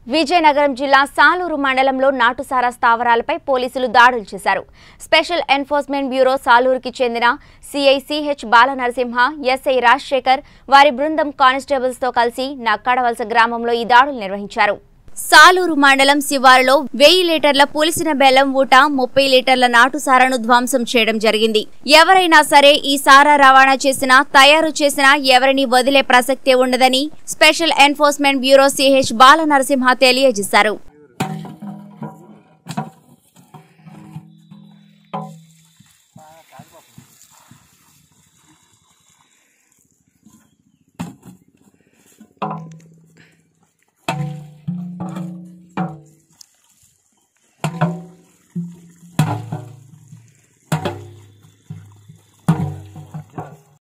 విజయనగరం జిల్లా సాలూరు మండలంలో నాటుసారా స్థావరాలపై పోలీసులు దాడులు చేశారు స్పెషల్ ఎన్ఫోర్స్మెంట్ బ్యూరో సాలూరుకి చెందిన CI CH Balanarasimha SI Rajasekhar వారి బృందం కానిస్టేబుల్స్ తో కలిసి నక్కాడవలస గ్రామంలో ఈ దాడులు నిర్వహించారు సాలూరు మండలం శివారులో వెయ్యి లీటర్ల పులిసిన బెల్లం ఊట ముప్పై లీటర్ల నాటు సారాను ధ్వంసం చేయడం జరిగింది ఎవరైనా సరే ఈ సారా రవాణా చేసినా తయారు చేసినా ఎవరిని వదిలే ప్రసక్తే ఉండదని special enforcement bureau CH Bala Narasimha తెలియజేశారు